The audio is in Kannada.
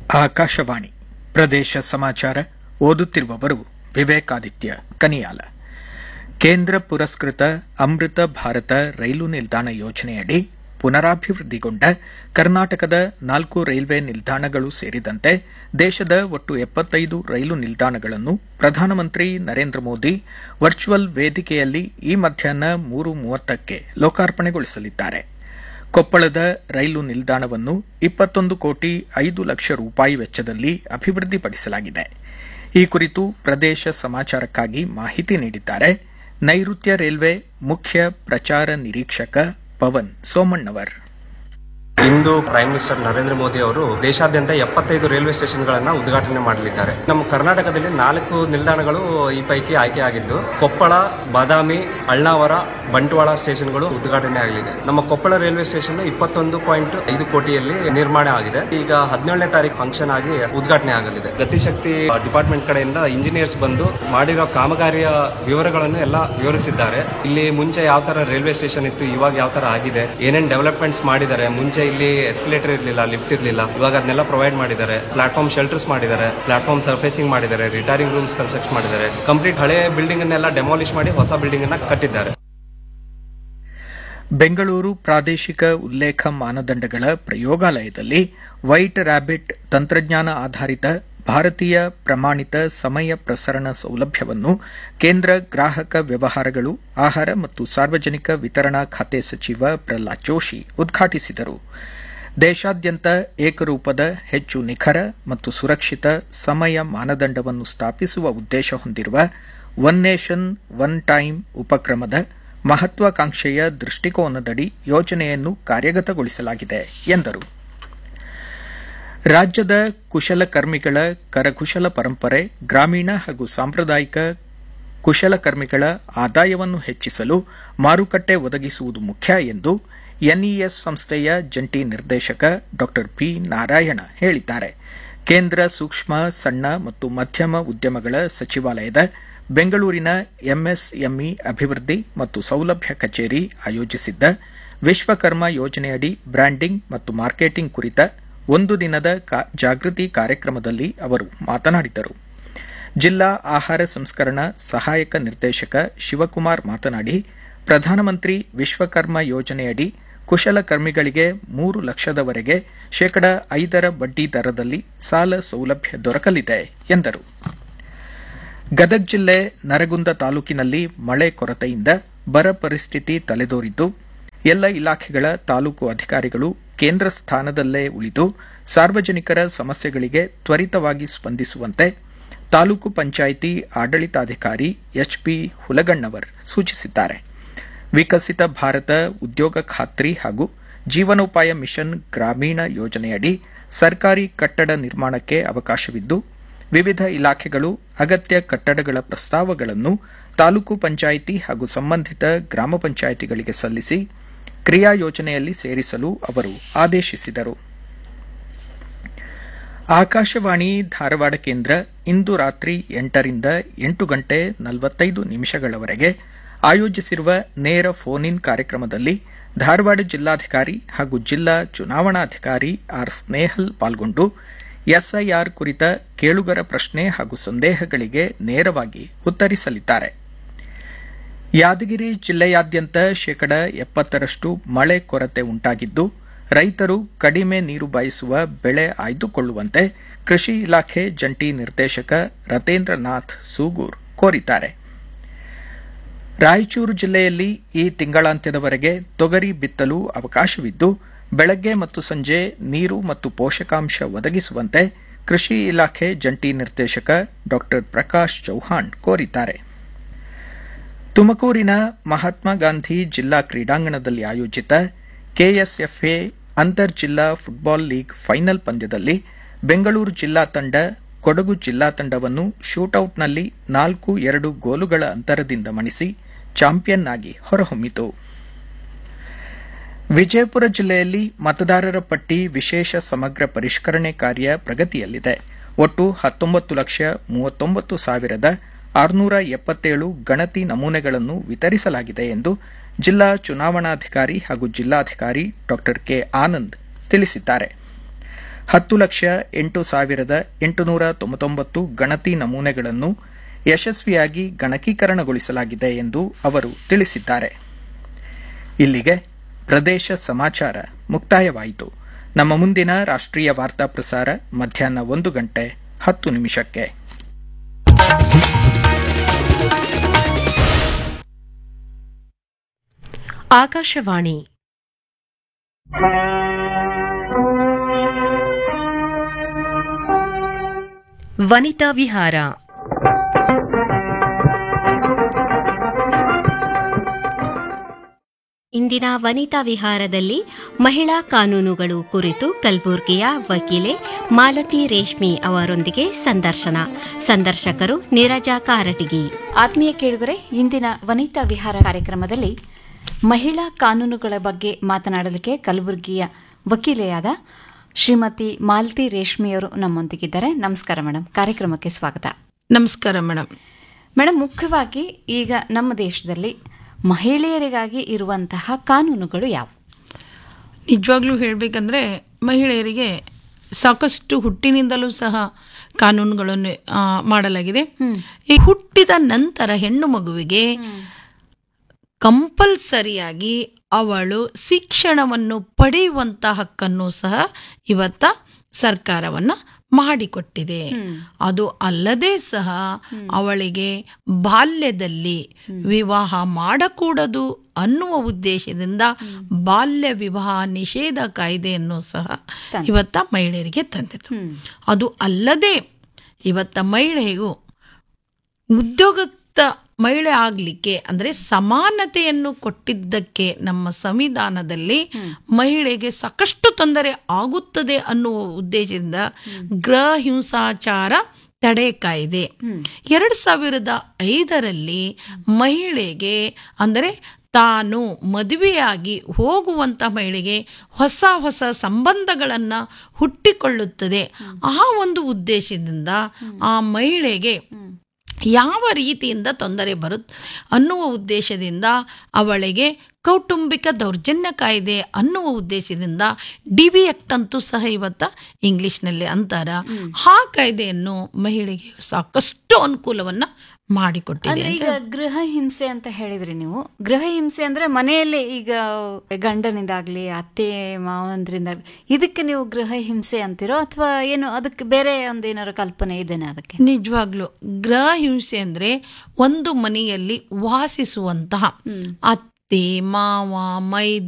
ಆಕಾಶವಾಣಿ ಪ್ರದೇಶ ಸಮಾಚಾರ ಓದುತ್ತಿರುವವರು ವಿವೇಕಾದಿತ್ಯ ಕನಿಯಾಲ ಕೇಂದ್ರ ಪುರಸ್ಕೃತ ಅಮೃತ ಭಾರತ ರೈಲು ನಿಲ್ದಾಣ ಯೋಜನೆಯಡಿ ಪುನರಾಭಿವೃದ್ಧಿಗೊಂಡ ಕರ್ನಾಟಕದ ನಾಲ್ಕು ರೈಲ್ವೆ ನಿಲ್ದಾಣಗಳು ಸೇರಿದಂತೆ ದೇಶದ ಒಟ್ಟು ಎಪ್ಪತ್ತೈದು ರೈಲು ನಿಲ್ದಾಣಗಳನ್ನು ಪ್ರಧಾನಮಂತ್ರಿ ನರೇಂದ್ರ ಮೋದಿ ವರ್ಚುವಲ್ ವೇದಿಕೆಯಲ್ಲಿ ಈ ಮಧ್ಯಾಹ್ನ ಮೂರು ಮೂವತ್ತಕ್ಕೆ ಲೋಕಾರ್ಪಣೆಗೊಳಿಸಲಿದ್ದಾರೆ ಕೊಪ್ಪಳದ ರೈಲು ನಿಲ್ದಾಣವನ್ನು ಇಪ್ಪತ್ತೊಂದು ಕೋಟಿ ಐದು ಲಕ್ಷ ರೂಪಾಯಿ ವೆಚ್ಚದಲ್ಲಿ ಅಭಿವೃದ್ಧಿಪಡಿಸಲಾಗಿದೆ ಈ ಕುರಿತು ಪ್ರದೇಶ ಸಮಾಚಾರಕ್ಕಾಗಿ ಮಾಹಿತಿ ನೀಡಿದ್ದಾರೆ ನೈಋತ್ಯ ರೈಲ್ವೆ ಮುಖ್ಯ ಪ್ರಚಾರ ನಿರೀಕ್ಷಕ ಪವನ್ ಸೋಮಣ್ಣವರ್ ಇಂದು ಪ್ರೈಮ್ ಮಿನಿಸ್ಟರ್ ನರೇಂದ್ರ ಮೋದಿ ಅವರು ದೇಶಾದ್ಯಂತ ಎಪ್ಪತ್ತೈದು ರೈಲ್ವೆ ಸ್ಟೇಷನ್ಗಳನ್ನ ಉದ್ಘಾಟನೆ ಮಾಡಲಿದ್ದಾರೆ ನಮ್ಮ ಕರ್ನಾಟಕದಲ್ಲಿ ನಾಲ್ಕು ನಿಲ್ದಾಣಗಳು ಈ ಪೈಕಿ ಆಯ್ಕೆಯಾಗಿದ್ದು ಕೊಪ್ಪಳ ಬಾದಾಮಿ ಅಳ್ನಾವರ ಬಂಟ್ವಾಳ ಸ್ಟೇಷನ್ಗಳು ಉದ್ಘಾಟನೆ ಆಗಲಿದೆ ನಮ್ಮ ಕೊಪ್ಪಳ ರೈಲ್ವೆ ಸ್ಟೇಷನ್ ಇಪ್ಪತ್ತೊಂದು ಪಾಯಿಂಟ್ ಐದು ಕೋಟಿಯಲ್ಲಿ ನಿರ್ಮಾಣ ಆಗಿದೆ ಈಗ ಹದಿನೇಳನೇ ತಾರೀಕು ಫಂಕ್ಷನ್ ಆಗಿ ಉದ್ಘಾಟನೆ ಆಗಲಿದೆ ಗತಿಶಕ್ತಿ ಡಿಪಾರ್ಟ್ಮೆಂಟ್ ಕಡೆಯಿಂದ ಇಂಜಿನಿಯರ್ಸ್ ಬಂದು ಮಾಡಿರೋ ಕಾಮಗಾರಿಯ ವಿವರಗಳನ್ನು ಎಲ್ಲ ವಿವರಿಸಿದ್ದಾರೆ ಇಲ್ಲಿ ಮುಂಚೆ ಯಾವ ತರ ರೈಲ್ವೆ ಸ್ಟೇಷನ್ ಇತ್ತು ಇವಾಗ ಯಾವ ತರ ಆಗಿದೆ ಏನೇನ್ ಡೆವಲಪ್ಮೆಂಟ್ಸ್ ಮಾಡಿದ್ದಾರೆ ಮುಂಚೆ ಇಲ್ಲಿ ಎಸ್ಕಲೇಟರ್ ಇರಲಿಲ್ಲ ಲಿಫ್ಟ್ ಇರಲಿಲ್ಲ ಇವಾಗ ಅದನ್ನೆಲ್ಲ ಪ್ರೊವೈಡ್ ಮಾಡಿದ್ದಾರೆ ಪ್ಲಾಟ್ಫಾರ್ಮ್ ಶೆಲ್ಟರ್ಸ್ ಮಾಡಿದ್ದಾರೆ ಪ್ಲಾಟ್ಫಾರ್ಮ್ ಸರ್ಫೇಸಿಂಗ್ ಮಾಡಿದ್ದಾರೆ ರಿಟೈರಿಂಗ್ ರೂಮ್ಸ್ ಕನ್ಸ್ಟ್ರಕ್ಟ್ ಮಾಡಿದ್ದಾರೆ ಕಂಪ್ಲೀಟ್ ಹಳೆ ಬಿಲ್ಡಿಂಗ್ ಅನ್ನೆಲ್ಲ ಡೆಮಾಲಿಷ್ ಮಾಡಿ ಹೊಸ ಬಿಲ್ಡಿಂಗ್ ಅನ್ನ ಕಟ್ಟಿದ್ದಾರೆ ಬೆಂಗಳೂರು ಪ್ರಾದೇಶಿಕ ಉಲ್ಲೇಖ ಮಾನದಂಡಗಳ ಪ್ರಯೋಗಾಲಯದಲ್ಲಿ ವೈಟ್ ರ್ಯಾಬಿಟ್ ತಂತ್ರಜ್ಞಾನ ಆಧಾರಿತ ಭಾರತೀಯ ಪ್ರಮಾಣಿತ ಸಮಯ ಪ್ರಸರಣ ಸೌಲಭ್ಯವನ್ನು ಕೇಂದ್ರ ಗ್ರಾಹಕ ವ್ಯವಹಾರಗಳು ಆಹಾರ ಮತ್ತು ಸಾರ್ವಜನಿಕ ವಿತರಣಾ ಖಾತೆ ಸಚಿವ ಪ್ರಹ್ಲಾದ್ ಜೋಶಿ ಉದ್ಘಾಟಿಸಿದರು ದೇಶಾದ್ಯಂತ ಏಕರೂಪದ ಹೆಚ್ಚು ನಿಖರ ಮತ್ತು ಸುರಕ್ಷಿತ ಸಮಯ ಮಾನದಂಡವನ್ನು ಸ್ಥಾಪಿಸುವ ಉದ್ದೇಶ ಹೊಂದಿರುವ ಒನ್ ನೇಷನ್ ಒನ್ ಟೈಮ್ ಉಪಕ್ರಮದ ಮಹತ್ವಾಕಾಂಕ್ಷೆಯ ದೃಷ್ಟಿಕೋನದಡಿ ಯೋಜನೆಯನ್ನು ಕಾರ್ಯಗತಗೊಳಿಸಲಾಗಿದೆ ಎಂದರು ರಾಜ್ಯದ ಕುಶಲಕರ್ಮಿಗಳ ಕರಕುಶಲ ಪರಂಪರೆ ಗ್ರಾಮೀಣ ಹಾಗೂ ಸಾಂಪ್ರದಾಯಿಕ ಕುಶಲಕರ್ಮಿಗಳ ಆದಾಯವನ್ನು ಹೆಚ್ಚಿಸಲು ಮಾರುಕಟ್ಟೆ ಒದಗಿಸುವುದು ಮುಖ್ಯ ಎಂದು ಎನ್ಇಎಸ್ ಸಂಸ್ಥೆಯ ಜಂಟಿ ನಿರ್ದೇಶಕ ಡಾ ಪಿ ನಾರಾಯಣ ಹೇಳಿದ್ದಾರೆ ಕೇಂದ್ರ ಸೂಕ್ಷ್ಮ ಸಣ್ಣ ಮತ್ತು ಮಧ್ಯಮ ಉದ್ಯಮಗಳ ಸಚಿವಾಲಯದ ಬೆಂಗಳೂರಿನ ಎಂಎಸ್ಎಂಇ ಅಭಿವೃದ್ಧಿ ಮತ್ತು ಸೌಲಭ್ಯ ಕಚೇರಿ ಆಯೋಜಿಸಿದ್ದ ವಿಶ್ವಕರ್ಮ ಯೋಜನೆಯಡಿ ಬ್ರ್ಯಾಂಡಿಂಗ್ ಮತ್ತು ಮಾರ್ಕೆಟಿಂಗ್ ಕುರಿತ ಒಂದು ದಿನದ ಜಾಗೃತಿ ಕಾರ್ಯಕ್ರಮದಲ್ಲಿ ಅವರು ಮಾತನಾಡಿದರು ಜಿಲ್ಲಾ ಆಹಾರ ಸಂಸ್ಕರಣಾ ಸಹಾಯಕ ನಿರ್ದೇಶಕ ಶಿವಕುಮಾರ್ ಮಾತನಾಡಿ ಪ್ರಧಾನಮಂತ್ರಿ ವಿಶ್ವಕರ್ಮ ಯೋಜನೆಯಡಿ ಕುಶಲಕರ್ಮಿಗಳಿಗೆ ಮೂರು ಲಕ್ಷದವರೆಗೆ ಶೇಕಡ ಐದರ ಬಡ್ಡಿ ದರದಲ್ಲಿ ಸಾಲ ಸೌಲಭ್ಯ ದೊರಕಲಿದೆ ಎಂದರು ಗದಗ ಜಿಲ್ಲೆ ನರಗುಂದ ತಾಲೂಕಿನಲ್ಲಿ ಮಳೆ ಕೊರತೆಯಿಂದ ಬರ ಪರಿಸ್ಥಿತಿ ತಲೆದೋರಿದ್ದು ಎಲ್ಲ ಇಲಾಖೆಗಳ ತಾಲೂಕು ಅಧಿಕಾರಿಗಳು ಕೇಂದ್ರ ಸ್ಥಾನದಲ್ಲೇ ಉಳಿದು ಸಾರ್ವಜನಿಕರ ಸಮಸ್ಯೆಗಳಿಗೆ ತ್ವರಿತವಾಗಿ ಸ್ಪಂದಿಸುವಂತೆ ತಾಲೂಕು ಪಂಚಾಯಿತಿ ಆಡಳಿತಾಧಿಕಾರಿ ಎಚ್ಪಿ ಹುಲಗಣ್ಣವರ್ ಸೂಚಿಸಿದ್ದಾರೆ ವಿಕಸಿತ ಭಾರತ ಉದ್ಯೋಗ ಖಾತ್ರಿ ಹಾಗೂ ಜೀವನೋಪಾಯ ಮಿಷನ್ ಗ್ರಾಮೀಣ ಯೋಜನೆಯಡಿ ಸರ್ಕಾರಿ ಕಟ್ಟಡ ನಿರ್ಮಾಣಕ್ಕೆ ಅವಕಾಶವಿದ್ದು ವಿವಿಧ ಇಲಾಖೆಗಳು ಅಗತ್ಯ ಕಟ್ಟಡಗಳ ಪ್ರಸ್ತಾವಗಳನ್ನು ತಾಲೂಕು ಪಂಚಾಯಿತಿ ಹಾಗೂ ಸಂಬಂಧಿತ ಗ್ರಾಮ ಪಂಚಾಯಿತಿಗಳಿಗೆ ಸಲ್ಲಿಸಿ ಕ್ರಿಯಾ ಯೋಜನೆಯಲ್ಲಿ ಸೇರಿಸಲು ಅವರು ಆದೇಶಿಸಿದರು ಆಕಾಶವಾಣಿ ಧಾರವಾಡ ಕೇಂದ್ರ ಇಂದು ರಾತ್ರಿ ಎಂಟರಿಂದ ಎಂಟು ಗಂಟೆ ನಲವತ್ತೈದು ನಿಮಿಷಗಳವರೆಗೆ ಆಯೋಜಿಸಿರುವ ನೇರ ಫೋನ್ ಇನ್ ಕಾರ್ಯಕ್ರಮದಲ್ಲಿ ಧಾರವಾಡ ಜಿಲ್ಲಾಧಿಕಾರಿ ಹಾಗೂ ಜಿಲ್ಲಾ ಚುನಾವಣಾಧಿಕಾರಿ ಆರ್ ಸ್ನೇಹಲ್ ಪಾಲ್ಗೊಂಡು ಎಸ್ಐಆರ್ ಕುರಿತ ಕೇಳುಗರ ಪ್ರಶ್ನೆ ಹಾಗೂ ಸಂದೇಹಗಳಿಗೆ ನೇರವಾಗಿ ಉತ್ತರಿಸಲಿದ್ದಾರೆ ಯಾದಗಿರಿ ಜಿಲ್ಲೆಯಾದ್ಯಂತ ಶೇಕಡ ಎಪ್ಪತ್ತರಷ್ಟು ಮಳೆ ಕೊರತೆ ಉಂಟಾಗಿದ್ದು ರೈತರು ಕಡಿಮೆ ನೀರು ಬಾಯಿಸುವ ಬೆಳೆ ಆಯ್ದುಕೊಳ್ಳುವಂತೆ ಕೃಷಿ ಇಲಾಖೆ ಜಂಟಿ ನಿರ್ದೇಶಕ ರತೇಂದ್ರನಾಥ್ ಸೂಗೂರ್ ಕೋರಿದ್ದಾರೆ ರಾಯಚೂರು ಜಿಲ್ಲೆಯಲ್ಲಿ ಈ ತಿಂಗಳಾಂತ್ಯದವರೆಗೆ ತೊಗರಿ ಬಿತ್ತಲು ಅವಕಾಶವಿದ್ದು ಬೆಳಗ್ಗೆ ಮತ್ತು ಸಂಜೆ ನೀರು ಮತ್ತು ಪೋಷಕಾಂಶ ಒದಗಿಸುವಂತೆ ಕೃಷಿ ಇಲಾಖೆ ಜಂಟಿ ನಿರ್ದೇಶಕ ಡಾ ಪ್ರಕಾಶ್ ಚೌಹಾಣ್ ಕೋರಿದ್ದಾರೆ ತುಮಕೂರಿನ ಮಹಾತ್ಮ ಗಾಂಧಿ ಜಿಲ್ಲಾ ಕ್ರೀಡಾಂಗಣದಲ್ಲಿ ಆಯೋಜಿತ ಕೆಎಸ್ಎಫ್ಎ ಅಂತರ್ ಜಿಲ್ಲಾ ಫುಟ್ಬಾಲ್ ಲೀಗ್ ಫೈನಲ್ ಪಂದ್ಯದಲ್ಲಿ ಬೆಂಗಳೂರು ಜಿಲ್ಲಾ ತಂಡ ಕೊಡಗು ಜಿಲ್ಲಾ ತಂಡವನ್ನು ಶೂಟೌಟ್ನಲ್ಲಿ ನಾಲ್ಕು ಎರಡು ಗೋಲುಗಳ ಅಂತರದಿಂದ ಮಣಿಸಿ ಚಾಂಪಿಯನ್ ಆಗಿ ಹೊರಹೊಮ್ಮಿತು ವಿಜಯಪುರ ಜಿಲ್ಲೆಯಲ್ಲಿ ಮತದಾರರ ಪಟ್ಟಿ ವಿಶೇಷ ಸಮಗ್ರ ಪರಿಷ್ಕರಣೆ ಕಾರ್ಯ ಪ್ರಗತಿಯಲ್ಲಿದೆ ಒಟ್ಟು ಹತ್ತೊಂಬತ್ತು ಲಕ್ಷ ಮೂವತ್ತೊಂಬತ್ತು ಸಾವಿರದ ಆರುನೂರ ಎಪ್ಪತ್ತೇಳು ಗಣತಿ ನಮೂನೆಗಳನ್ನು ವಿತರಿಸಲಾಗಿದೆ ಎಂದು ಜಿಲ್ಲಾ ಚುನಾವಣಾಧಿಕಾರಿ ಹಾಗೂ ಜಿಲ್ಲಾಧಿಕಾರಿ ಡಾ ಕೆ ಆನಂದ್ ತಿಳಿಸಿದ್ದಾರೆ ಹತ್ತು ಲಕ್ಷ ಎಂಟು ಸಾವಿರದ ಎಂಟುನೂರ ತೊಂಬತ್ತೊಂಬತ್ತು ಗಣತಿ ನಮೂನೆಗಳನ್ನು ಯಶಸ್ವಿಯಾಗಿ ಗಣಕೀಕರಣಗೊಳಿಸಲಾಗಿದೆ ಎಂದು ಅವರು ತಿಳಿಸಿದ್ದಾರೆ ಇಲ್ಲಿಗೆ ಪ್ರದೇಶ ಸಮಾಚಾರ ಮುಕ್ತಾಯವಾಯಿತು ನಮ್ಮ ಮುಂದಿನ ರಾಷ್ಟ್ರೀಯ ವಾರ್ತಾ ಪ್ರಸಾರ ಮಧ್ಯಾಹ್ನ ಒಂದು ಗಂಟೆ ಹತ್ತು ನಿಮಿಷಕ್ಕೆ ಆಕಾಶವಾಣಿ ವನಿತಾ ವಿಹಾರ ಇಂದಿನ ವನಿತಾ ವಿಹಾರದಲ್ಲಿ ಮಹಿಳಾ ಕಾನೂನುಗಳು ಕುರಿತು ಕಲಬುರ್ಗಿಯ ವಕೀಲೆ ಮಾಲತಿ ರೇಷ್ಮಿ ಅವರೊಂದಿಗೆ ಸಂದರ್ಶನ ಸಂದರ್ಶಕರು ನೀರಜಾ ಕಾರಟಗಿ ಆತ್ಮೀಯ ಕೇಳುಗರೆ ಇಂದಿನ ವನಿತಾ ವಿಹಾರ ಕಾರ್ಯಕ್ರಮದಲ್ಲಿ ಮಹಿಳಾ ಕಾನೂನುಗಳ ಬಗ್ಗೆ ಮಾತನಾಡಲಿಕ್ಕೆ ಕಲಬುರಗಿಯ ವಕೀಲೆಯಾದ ಶ್ರೀಮತಿ ಮಾಲತಿ ರೇಷ್ಮಿಯವರು ನಮ್ಮೊಂದಿಗಿದ್ದಾರೆ ನಮಸ್ಕಾರ ಮೇಡಮ್ ಕಾರ್ಯಕ್ರಮಕ್ಕೆ ಸ್ವಾಗತ ನಮಸ್ಕಾರ ಮೇಡಮ್ ಮೇಡಮ್ ಮುಖ್ಯವಾಗಿ ಈಗ ನಮ್ಮ ದೇಶದಲ್ಲಿ ಮಹಿಳೆಯರಿಗಾಗಿ ಇರುವಂತಹ ಕಾನೂನುಗಳು ಯಾವುವು ನಿಜವಾಗ್ಲೂ ಹೇಳಬೇಕಂದ್ರೆ ಮಹಿಳೆಯರಿಗೆ ಸಾಕಷ್ಟು ಹುಟ್ಟಿನಿಂದಲೂ ಸಹ ಕಾನೂನುಗಳನ್ನು ಆ, ಮಾಡಲಾಗಿದೆ ಈ ಹುಟ್ಟಿದ ನಂತರ ಹೆಣ್ಣು ಮಗುವಿಗೆ ಕಂಪಲ್ಸರಿಯಾಗಿ ಅವಳು ಶಿಕ್ಷಣವನ್ನು ಪಡೆಯುವಂತ ಹಕ್ಕನ್ನು ಸಹ ಇವತ್ತ ಸರ್ಕಾರವನ್ನ ಮಾಡಿಕೊಟ್ಟಿದೆ ಅದು ಅಲ್ಲದೆ ಸಹ ಅವಳಿಗೆ ಬಾಲ್ಯದಲ್ಲಿ ವಿವಾಹ ಮಾಡಕೂಡದು ಅನ್ನುವ ಉದ್ದೇಶದಿಂದ ಬಾಲ್ಯ ವಿವಾಹ ನಿಷೇಧ ಕಾಯ್ದೆಯನ್ನು ಸಹ ಇವತ್ತ ಮಹಿಳೆಯರಿಗೆ ತಂದಿತು ಅದು ಅಲ್ಲದೆ ಇವತ್ತ ಮಹಿಳೆಯು ಉದ್ಯೋಗಸ್ಥ ಮಹಿಳೆ ಆಗಲಿಕ್ಕೆ ಅಂದರೆ ಸಮಾನತೆಯನ್ನು ಕೊಟ್ಟಿದ್ದಕ್ಕೆ ನಮ್ಮ ಸಂವಿಧಾನದಲ್ಲಿ ಮಹಿಳೆಗೆ ಸಾಕಷ್ಟು ತೊಂದರೆ ಆಗುತ್ತದೆ ಅನ್ನುವ ಉದ್ದೇಶದಿಂದ ಗೃಹ ಹಿಂಸಾಚಾರ ತಡೆ ಕಾಯ್ದೆ ಎರಡು ಸಾವಿರದ ಐದರಲ್ಲಿ ಮಹಿಳೆಗೆ ಅಂದರೆ ತಾನು ಮದುವೆಯಾಗಿ ಹೋಗುವಂತ ಮಹಿಳೆಗೆ ಹೊಸ ಹೊಸ ಸಂಬಂಧಗಳನ್ನು ಹುಟ್ಟಿಕೊಳ್ಳುತ್ತದೆ ಆ ಒಂದು ಉದ್ದೇಶದಿಂದ ಆ ಮಹಿಳೆಗೆ ಯಾವ ರೀತಿಯಿಂದ ತೊಂದರೆ ಬರುತ್ತೆ ಅನ್ನುವ ಉದ್ದೇಶದಿಂದ ಅವಳಿಗೆ ಕೌಟುಂಬಿಕ ದೌರ್ಜನ್ಯ ಕಾಯ್ದೆ ಅನ್ನುವ ಉದ್ದೇಶದಿಂದ ಡಿ ಬಿ ಆಕ್ಟ್ ಅಂತೂ ಸಹ ಇವತ್ತ ಇಂಗ್ಲಿಷ್ನಲ್ಲಿ ಅಂತಾರ ಆ ಕಾಯ್ದೆಯನ್ನು ಮಹಿಳೆಗೆ ಸಾಕಷ್ಟು ಅನುಕೂಲವನ್ನ ಮಾಡಿಕೊಟ್ಟಿದೆ ಅಂದ್ರೆ ಈಗ ಗೃಹ ಹಿಂಸೆ ಅಂತ ಹೇಳಿದ್ರಿ ನೀವು ಗೃಹ ಹಿಂಸೆ ಅಂದ್ರೆ ಮನೆಯಲ್ಲೇ ಈಗ ಗಂಡನಿಂದಾಗ್ಲಿ ಅತ್ತೆ ಮಾವಂದ್ರಿಂದ ಇದಕ್ಕೆ ನೀವು ಗೃಹ ಹಿಂಸೆ ಅಂತಿರೋ ಅಥವಾ ಏನು ಅದಕ್ಕೆ ಬೇರೆ ಒಂದೇನಾರು ಕಲ್ಪನೆ ಇದೆನಾ ಅದಕ್ಕೆ ನಿಜವಾಗ್ಲು ಗೃಹ ಹಿಂಸೆ ಅಂದ್ರೆ ಒಂದು ಮನೆಯಲ್ಲಿ ವಾಸಿಸುವಂತಹ ಅತ್ತೆ ಮಾವ ಮೈ